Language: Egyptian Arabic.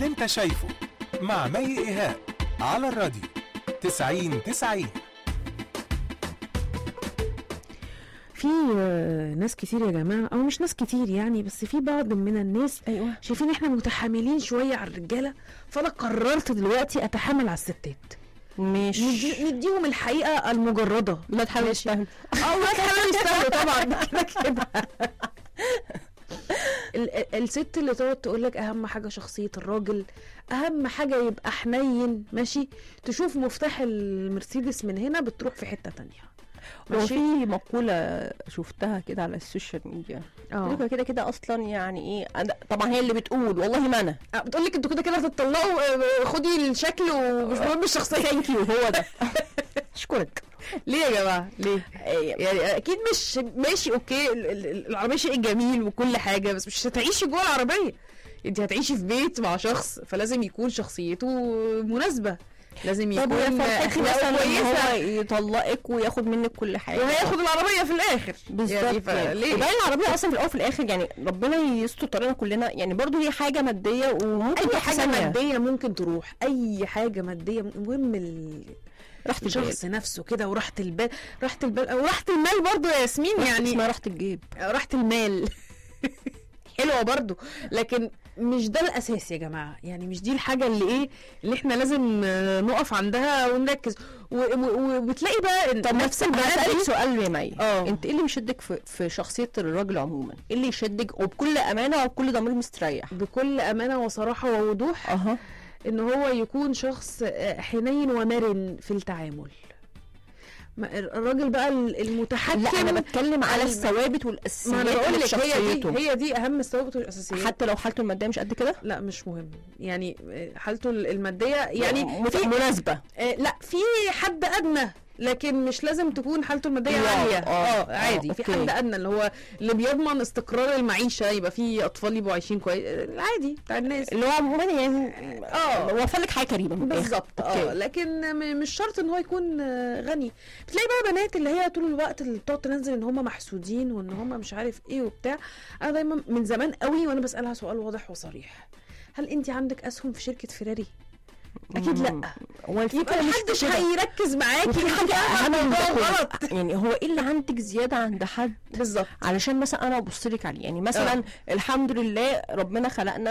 اللي انت شايفه مع مي ايهاب على الراديو 90 90 في آه، ناس كتير يا جماعه او مش ناس كتير يعني بس في بعض من الناس ايوه شايفين احنا متحاملين شويه على الرجاله فانا قررت دلوقتي اتحامل على الستات مش ندي نديهم الحقيقه المجرده لا تحاول تشتغل اه ولاد حلال يستاهلوا طبعا ده كده كده ال- ال- الست اللي تقعد تقول لك اهم حاجه شخصيه الراجل اهم حاجه يبقى حنين ماشي تشوف مفتاح المرسيدس من هنا بتروح في حته تانية هو في مقولة شفتها كده على السوشيال ميديا اه بتقول كده كده اصلا يعني ايه أنا طبعا هي اللي بتقول والله ما انا بتقول لك انتوا كده كده هتطلقوا آه، خدي الشكل ومش مهم الشخصيه ثانك يو هو ده اشكرك ليه يا جماعه ليه يعني اكيد مش ماشي اوكي ال- ال- العربيه شيء جميل وكل حاجه بس مش هتعيشي جوه العربيه انت هتعيشي في بيت مع شخص فلازم يكون شخصيته مناسبه لازم طب يكون يا فرحتي اخلاقه مثلا ان كويسه هو يطلقك وياخد منك كل حاجه وهياخد العربيه في الاخر بالظبط يعني يعني فليه وبعدين العربيه اصلا في الاول وفي الاخر يعني ربنا يستر طريقنا كلنا يعني برضو هي حاجه ماديه وممكن اي تروح حاجه ثانية. ماديه ممكن تروح اي حاجه ماديه المهم ال- راحه البال الشخص نفسه كده وراحه البال راحه البال او راحه المال برضو يا ياسمين يعني يعني اسمها راحه الجيب راحة المال حلوة برضو لكن مش ده الاساس يا جماعه يعني مش دي الحاجه اللي ايه اللي احنا لازم آه، نقف عندها ونركز و- و- و- وبتلاقي بقى إن طب نفس نفس البنات هسألك دي سؤال يا مي اه. انت ايه اللي يشدك في, في شخصيه الراجل عموما ايه اللي يشدك وبكل امانه وبكل ضمير مستريح بكل امانه وصراحه ووضوح اها ان هو يكون شخص آه، حنين ومرن في التعامل ما- الراجل بقى المتحكم لا انا بتكلم على على- الثوابت ما والاساسيات انا بقول اللي لك في هي دي شخصيته. هي دي اهم الثوابت والاساسيات حتى لو حالته الماديه مش قد كده لا مش مهم يعني آه، حالته الماديه يعني مت- في مناسبه آه، لا في حد ادنى لكن مش لازم تكون حالته الماديه لا، عاليه آه، اه آه، عادي في أوكي. حد ادنى اللي هو اللي بيضمن استقرار المعيشه يبقى في اطفال يبقوا عايشين كويس آه، العادي بتاع الناس اللي هو عموما يعني اه وفر لك حاجه كريمه من الآخر. بالظبط اه أوكي. لكن م- مش شرط ان هو يكون آه، غني بتلاقي بقى بنات اللي هي طول الوقت اللي بتقعد تنزل ان هم محسودين وان هم مش عارف ايه وبتاع انا دايما من زمان قوي وانا بسالها سؤال واضح وصريح هل انت عندك اسهم في شركه فيراري اكيد لا هو الفكره يبقى مش محدش في كده. هيركز معاكي وفي حاجه اهم من الموضوع ده كله. غلط يعني هو ايه اللي عندك زياده عند حد بالظبط علشان مثلا انا ابص لك عليه يعني مثلا الحمد لله ربنا خلقنا